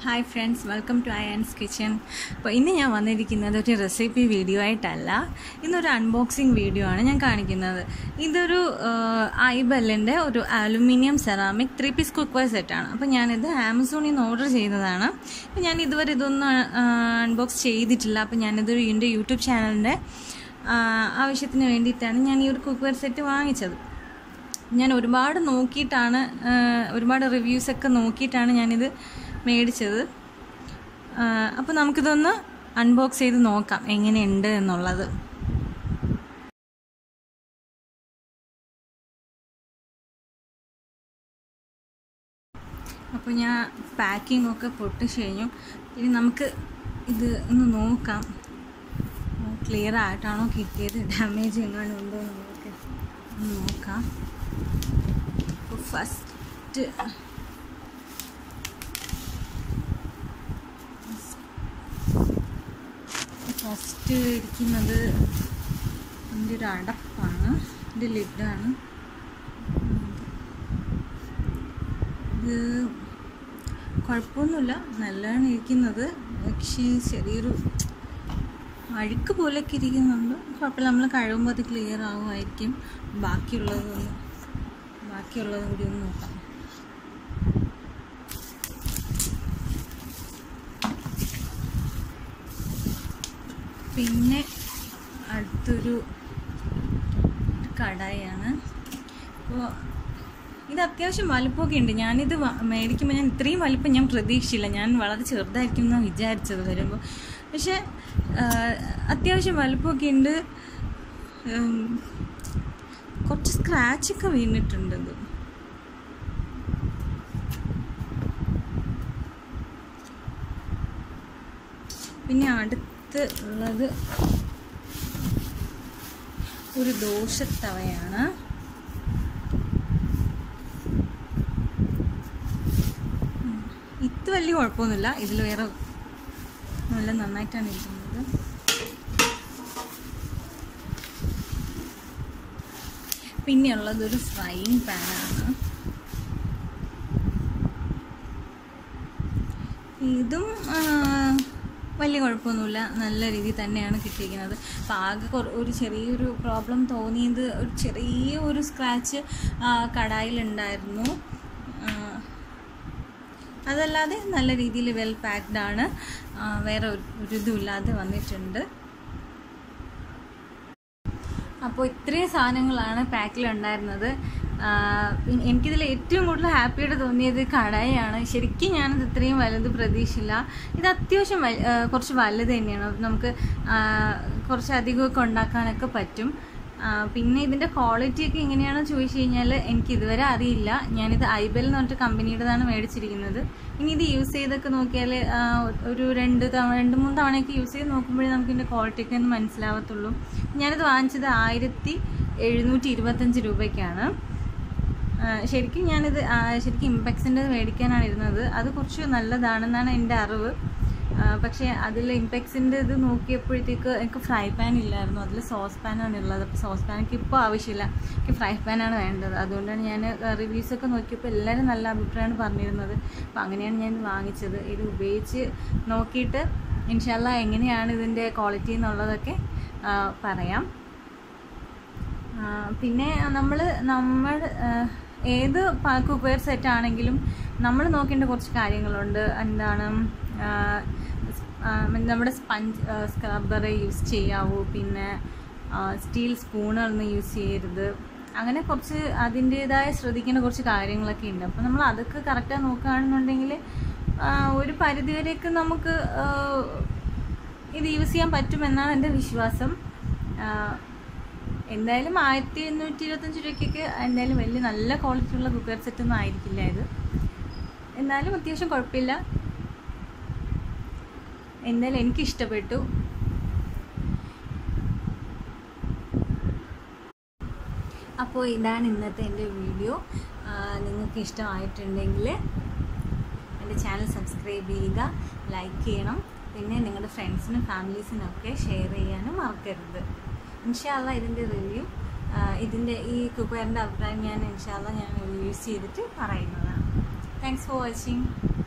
hi friends welcome to Ayans kitchen അപ്പോൾ ഇന്ന് ഞാൻ വന്നിരിക്കുന്നത് ഒരു റെസിപ്പി വീഡിയോ ആയിട്ടല്ല ഇന്നൊരു അൺബോക്സിങ് വീഡിയോ ആണ് ഞാൻ കാണിക്കുന്നത് ഇതൊരു ഐബെല്ലിൻ്റെ ഒരു aluminium ceramic three piece cookware സെറ്റാണ് അപ്പോൾ ഞാനിത് ആമസോണിൽ നിന്ന് ഓർഡർ ചെയ്തതാണ് അപ്പോൾ ഞാൻ ഇതുവരെ ഇതൊന്നും അൺബോക്സ് ചെയ്തിട്ടില്ല അപ്പോൾ ഞാനിത് എൻ്റെ യൂട്യൂബ് ചാനലിൻ്റെ ആവശ്യത്തിന് വേണ്ടിയിട്ടാണ് ഞാൻ ഈ ഒരു കുക്ക്വെയർ സെറ്റ് വാങ്ങിച്ചത് ഞാൻ ഒരുപാട് നോക്കിയിട്ടാണ് ഒരുപാട് റിവ്യൂസൊക്കെ നോക്കിയിട്ടാണ് ഞാനിത് മേടിച്ചത് അപ്പോൾ നമുക്കിതൊന്ന് അൺബോക്സ് ചെയ്ത് നോക്കാം എങ്ങനെയുണ്ട് എന്നുള്ളത് അപ്പോൾ ഞാൻ പാക്കിംഗ് ഒക്കെ പൊട്ടിച്ച് കഴിഞ്ഞു ഇനി നമുക്ക് ഇത് ഒന്ന് നോക്കാം ക്ലിയർ ആയിട്ടാണോ കിട്ടിയത് ഡാമേജ് എങ്ങാനും ഉണ്ടോ എന്ന് നമുക്ക് ഒന്ന് നോക്കാം അപ്പോൾ ഫസ്റ്റ് ഫസ്റ്റ് ഇരിക്കുന്നത് എൻ്റെ ഒരു അടപ്പാണ് എൻ്റെ ലിഡാണ് ഇത് കുഴപ്പമൊന്നുമില്ല നല്ലതാണ് ഇരിക്കുന്നത് പക്ഷേ ചെറിയൊരു അഴുക്ക് പോലെയൊക്കെ ഇരിക്കുന്നുണ്ട് കുഴപ്പമില്ല നമ്മൾ കഴിയുമ്പോൾ അത് ക്ലിയർ ആവുമായിരിക്കും ബാക്കിയുള്ളതൊന്ന് ബാക്കിയുള്ളതും കൂടി ഒന്ന് നോക്കാം പിന്നെ അടുത്തൊരു കടായാണ് അപ്പോൾ ഇത് അത്യാവശ്യം വലുപ്പമൊക്കെ ഉണ്ട് ഞാനിത് മേടിക്കുമ്പോൾ ഞാൻ ഇത്രയും വലുപ്പം ഞാൻ പ്രതീക്ഷിച്ചില്ല ഞാൻ വളരെ ചെറുതായിരിക്കും എന്നാണ് വിചാരിച്ചത് വരുമ്പോൾ പക്ഷേ അത്യാവശ്യം വലുപ്പമൊക്കെ ഉണ്ട് കുറച്ച് സ്ക്രാച്ചൊക്കെ വീണിട്ടുണ്ട് ഇത് പിന്നെ അടുത്ത് ഉള്ളത് ഒരു ദോശത്തവയാണ് ഇത് വലിയ കുഴപ്പമൊന്നുമില്ല ഇതിൽ വേറെ നല്ല നന്നായിട്ടാണ് ഇരിക്കുന്നത് പിന്നെയുള്ളത് ഒരു ഫ്രൈയിങ് പാനാണ് ഇതും വലിയ കുഴപ്പമൊന്നുമില്ല നല്ല രീതിയിൽ തന്നെയാണ് കിട്ടിയിരിക്കുന്നത് അപ്പോൾ ആകെ ഒരു ചെറിയൊരു പ്രോബ്ലം തോന്നിയത് ഒരു ചെറിയ ഒരു സ്ക്രാച്ച് കടായിലുണ്ടായിരുന്നു അതല്ലാതെ നല്ല രീതിയിൽ വെൽ പാക്ഡ് ആണ് വേറെ ഒരു ഇതുമില്ലാതെ വന്നിട്ടുണ്ട് അപ്പോൾ ഇത്രയും സാധനങ്ങളാണ് പാക്കിൽ ഉണ്ടായിരുന്നത് എനിക്കിതിൽ ഏറ്റവും കൂടുതൽ ഹാപ്പിയായിട്ട് തോന്നിയത് കടായാണ് ശരിക്കും ഞാനത് ഇത്രയും വലുത് പ്രതീക്ഷിച്ചില്ല ഇത് അത്യാവശ്യം കുറച്ച് വലുത് തന്നെയാണ് നമുക്ക് കുറച്ച് അധികമൊക്കെ ഉണ്ടാക്കാനൊക്കെ പറ്റും പിന്നെ ഇതിൻ്റെ ക്വാളിറ്റിയൊക്കെ എങ്ങനെയാണെന്ന് ചോദിച്ചു കഴിഞ്ഞാൽ എനിക്ക് ഇതുവരെ അറിയില്ല ഞാനിത് ഐബെൽ എന്ന് പറഞ്ഞിട്ട് കമ്പനിയുടേതാണ് മേടിച്ചിരിക്കുന്നത് ഇനി ഇത് യൂസ് ചെയ്തൊക്കെ നോക്കിയാൽ ഒരു രണ്ട് തവണ രണ്ട് മൂന്ന് തവണയൊക്കെ യൂസ് ചെയ്ത് നോക്കുമ്പോഴേ നമുക്ക് ഇതിൻ്റെ ക്വാളിറ്റിയൊക്കെ ഒന്ന് മനസ്സിലാവത്തുള്ളൂ ഞാനിത് വാങ്ങിച്ചത് ആയിരത്തി എഴുന്നൂറ്റി ഇരുപത്തഞ്ച് രൂപയ്ക്കാണ് ശരിക്കും ഞാനിത് ശരിക്കും ഇമ്പെക്സിൻ്റെ മേടിക്കാനാണ് ഇരുന്നത് അത് കുറച്ച് നല്ലതാണെന്നാണ് എൻ്റെ അറിവ് പക്ഷേ അതിൽ ഇമ്പെക്സിൻ്റെ ഇത് നോക്കിയപ്പോഴത്തേക്ക് എനിക്ക് ഫ്രൈ പാൻ ഇല്ലായിരുന്നു അതിൽ സോസ് പാനാണ് ഉള്ളത് അപ്പോൾ സോസ് പാൻ എനിക്ക് ഇപ്പോൾ ആവശ്യമില്ല എനിക്ക് ഫ്രൈ പാനാണ് വേണ്ടത് അതുകൊണ്ടാണ് ഞാൻ റിവ്യൂസൊക്കെ നോക്കിയപ്പോൾ എല്ലാവരും നല്ല അഭിപ്രായമാണ് പറഞ്ഞിരുന്നത് അപ്പോൾ അങ്ങനെയാണ് ഞാൻ വാങ്ങിച്ചത് ഇത് ഉപയോഗിച്ച് നോക്കിയിട്ട് ഇൻഷാല്ല എങ്ങനെയാണ് ഇതിൻ്റെ ക്വാളിറ്റി എന്നുള്ളതൊക്കെ പറയാം പിന്നെ നമ്മൾ നമ്മൾ ഏത് കുക്ക്വെയർ സെറ്റ് ആണെങ്കിലും നമ്മൾ നോക്കേണ്ട കുറച്ച് കാര്യങ്ങളുണ്ട് എന്താണ് നമ്മുടെ സ്പഞ്ച് സ്ക്രബ്ബർ യൂസ് ചെയ്യാവൂ പിന്നെ സ്റ്റീൽ സ്പൂണുകളൊന്നും യൂസ് ചെയ്യരുത് അങ്ങനെ കുറച്ച് അതിൻ്റേതായ ശ്രദ്ധിക്കേണ്ട കുറച്ച് കാര്യങ്ങളൊക്കെ ഉണ്ട് അപ്പോൾ നമ്മൾ അതൊക്കെ കറക്റ്റായി നോക്കുകയാണെന്നുണ്ടെങ്കിൽ ഒരു പരിധിവരെയൊക്കെ നമുക്ക് ഇത് യൂസ് ചെയ്യാൻ പറ്റുമെന്നാണ് എൻ്റെ വിശ്വാസം എന്തായാലും ആയിരത്തി എണ്ണൂറ്റി ഇരുപത്തഞ്ച് രൂപയ്ക്കൊക്കെ എന്തായാലും വലിയ നല്ല ക്വാളിറ്റി ഉള്ള കുക്കർ സെറ്റ് ഒന്നും ആയിരിക്കില്ല ഇത് എന്നാലും അത്യാവശ്യം കുഴപ്പമില്ല എന്തായാലും എനിക്ക് ഇഷ്ടപ്പെട്ടു അപ്പോൾ ഇതാണ് ഇന്നത്തെ എൻ്റെ വീഡിയോ നിങ്ങൾക്ക് ഇഷ്ടമായിട്ടുണ്ടെങ്കിൽ എൻ്റെ ചാനൽ സബ്സ്ക്രൈബ് ചെയ്യുക ലൈക്ക് ചെയ്യണം പിന്നെ നിങ്ങളുടെ ഫ്രണ്ട്സിനും ഫാമിലീസിനും ഒക്കെ ഷെയർ ചെയ്യാനും മറക്കരുത് ഇൻഷാല്ല ഇതിൻ്റെ റിവ്യൂ ഇതിൻ്റെ ഈ കുക്കറിൻ്റെ അഭിപ്രായം ഞാൻ ഇൻഷാല്ല ഞാൻ യൂസ് ചെയ്തിട്ട് പറയുന്നതാണ് താങ്ക്സ് ഫോർ വാച്ചിങ്